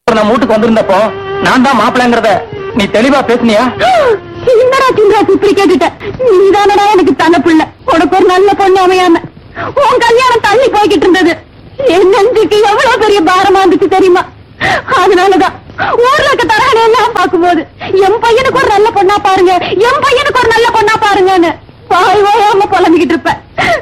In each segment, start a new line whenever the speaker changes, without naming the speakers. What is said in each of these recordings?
நம்ம வீட்டுக்கு வந்திருந்தப்போ நான் தான் மாப்பிள்ளைங்கிறத நீ தெளிவா பேசுனியா
என்னடா சின்ராசு இப்படி கேட்டுட்ட நீதானடா எனக்கு தன பிள்ளை உனக்கு ஒரு நல்ல பொண்ணு அமையாம உன் கல்யாணம் தள்ளி போய்கிட்டு இருந்தது என் நெஞ்சுக்கு எவ்வளவு பெரிய பாரமா இருந்துச்சு தெரியுமா அதனாலதான் ஊர்ல இருக்க தரகனை எல்லாம் பார்க்கும்போது என் பையனுக்கு ஒரு நல்ல பொண்ணா பாருங்க என் பையனுக்கு ஒரு நல்ல பொண்ணா பாருங்கன்னு வாய் வாயாம புலம்பிக்கிட்டு இருப்பேன்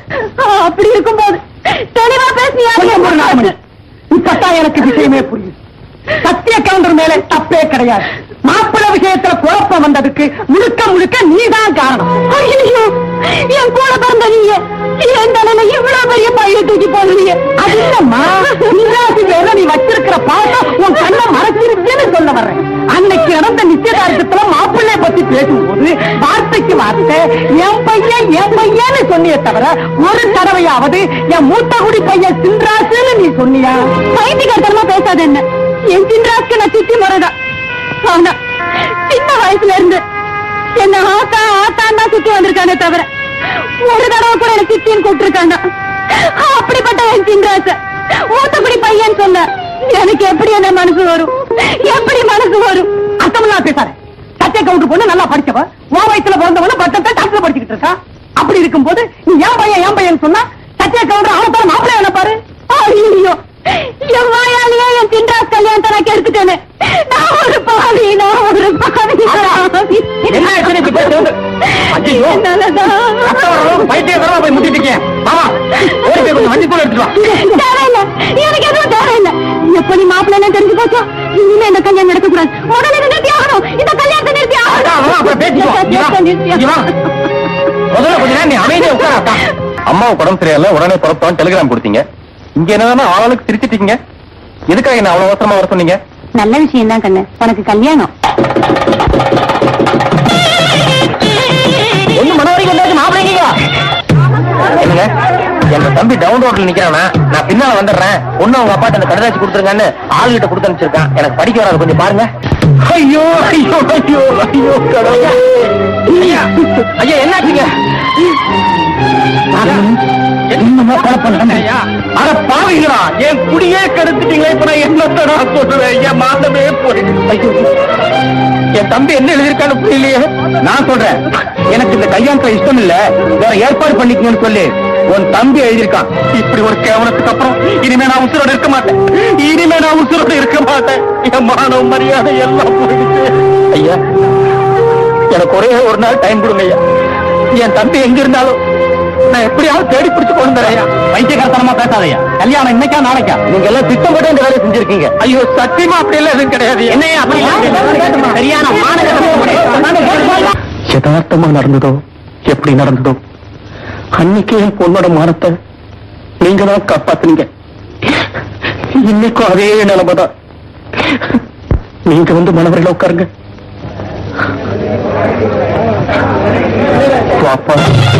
அப்படி இருக்கும்போது தெளிவா பேசியா
கொஞ்சம் ஒரு நாலு மணி இப்பதான் எனக்கு விஷயமே புரியுது சத்திய கவுண்டர் மேல தப்பே கிடையாது மாப்பிள்ளை விஷயத்துல குழப்பம் வந்ததுக்கு முழுக்க முழுக்க நீதான் காரணம்
ஐயோ என் கூட பிறந்த நீங்க என் தலையில இவ்வளவு பெரிய பைய தூக்கி போடுறீங்க
அது இல்லம்மா சின்ராசி மேல நீ வச்சிருக்கிற பாசம் உன் கண்ணை மறைச்சிருச்சுன்னு சொல்ல வர்றேன் அன்னைக்கு நடந்த நிச்சயதார்த்தத்துல மாப்பிள்ளை பத்தி பேசும்போது வார்த்தைக்கு வார்த்தை என் பையன் என் பையன்னு சொன்னியே தவிர ஒரு தடவையாவது என் மூத்த குடி பையன் சின்ராசுன்னு நீ சொன்னியா
பைத்தியக்காரத்தனமா பேசாத என்ன என் சின்ராஸ்க்கு நான் சித்தி முறைதான் ஆனா சின்ன வயசுல இருந்து என்ன ஆத்தா ஆத்தான் தான் சுத்தி வந்திருக்கானே தவிர ஒரு தடவை கூட எனக்கு சித்தின்னு கூப்பிட்டுருக்காங்க அப்படிப்பட்ட என் சின்ராச ஊத்தக்குடி பையன் சொன்ன எனக்கு எப்படி என்ன மனசு வரும் எப்படி மனசு வரும்
அர்த்தமெல்லாம் பேசாத சத்திய கவுண்டர் பொண்ணு நல்லா படிச்சவ உன் வயசுல பிறந்தவன பட்டத்தை டாக்டர் படிச்சுக்கிட்டு இருக்கா அப்படி இருக்கும்போது நீ என் பையன் என் பையன் சொன்னா சத்திய கவுண்டர் அவன் பாரு மாப்பிள்ளை என்ன பாரு
ஐயோ என் வாயாலேயே என் சின்ராஸ் கல்யாணத்தை நான் கெடுத்துட்டேனே நான் ஒரு பாவி நான் ஒரு பாவி
என்ன ஆச்சுன்னு இப்படி பேசுறது? ஐயையோ.
என்னாலதான்.
ரத்தம் வர அளவுக்கு பைத்தியக்காரமா போய் முட்டிட்டு இருக்கேன். மாமா, ஓடி போய் கொஞ்சம் மஞ்சள் தூள் எடுத்துட்டு வா.
தேவையில்ல எனக்கு எதுவும் தேவையில்ல எப்ப நீ மாப்பிள்ளை தெரிஞ்சு போச்சோ இனிமே இந்த கல்யாணம் நடக்க கூடாது உடனே இதை நிறுத்தி ஆகணும் இந்த கல்யாணத்தை நிறுத்தி
அதான், அதான், அப்புறம் பேசிக்குவோம். இங்க வா.
ஆகணும் நிறுத்தி
இங்க வா. முதல்ல கொஞ்ச நேரம் நீ அமைதியா உட்காராத்தா அம்மாவுக்கு உடம்பு சரியில்லை உடனே புறப்பட்டோம் டெலிகிராம் கொடுத்தீங்க இங்க என்னன்னா ஆளுக்கு சிரிச்சிட்டீங்க எதுக்காக என்ன அவ்வளவு அவசரமா வர சொன்னீங்க
நல்ல விஷயம் தான் கண்ணு உனக்கு கல்யாணம்
ஒண்ணு மனவரைக்கும் வந்தாச்சு மாப்பிள்ளைங்க என்னங்க எங்க தம்பி டவுன் ரோட்ல நிக்கிறானா நான் பின்னால வந்துடுறேன் ஒண்ணு அவங்க அப்பாட்ட அந்த கடிதாச்சு கொடுத்துருங்கன்னு ஆளுகிட்ட கொடுத்து அனுப்பிச்சிருக்கான் எனக்கு படிக்க வராது கொஞ்சம் பாருங்க ஐயோ ஐயோ ஐயோ ஐயோ கடவுளே. ஐயா ஐயா என்னாச்சுங்க என்னமா குழப்பம் நடந்தது? அட பாவிங்களா என் குடியே கெடுத்துட்டீங்களே இப்ப நான் என்னத்தடா சொல்லுவேன் என் மாதமே போயிடுச்சு ஐயோ என் தம்பி என்ன எழுதியிருக்கான்னு புரியலையே நான் சொல்றேன் எனக்கு இந்த கல்யாணத்துல இஷ்டம் இல்ல வேற ஏற்பாடு பண்ணிக்கணும்னு சொல்லி உன் தம்பி எழுதியிருக்கான் இப்படி ஒரு கேவலத்துக்கு அப்புறம் இனிமே நான் உசுரோட இருக்க மாட்டேன் இனிமே நான் உசுரோட இருக்க மாட்டேன் என் மானவ மரியாதை எல்லாம் போயிடுச்சு ஐயா எனக்கு ஒரே ஒரு நாள் டைம் கொடுங்க ஐயா என் தம்பி எங்க இருந்தாலும் நான் எப்படியாவது தேடி பிடிச்சு கொண்டு வரேன் ஐயா வைத்தியகாரத்தனமா பேசாதயா கல்யாணம் இன்னைக்கா நாளைக்கா நீங்க எல்லாம் திட்டம் போட்டு இந்த வேலையை செஞ்சிருக்கீங்க ஐயோ சத்தியமா அப்படி எல்லாம் எதுவும் கிடையாது என்னையா சரியான யதார்த்தமா நடந்ததோ எப்படி நடந்ததோ அன்னைக்கு என் பொண்ணோட மானத்தை நீங்க தான் காப்பாத்துனீங்க இன்னைக்கும் அதே நிலைமைதான் நீங்க வந்து மனவரையில உட்காருங்க பாப்பா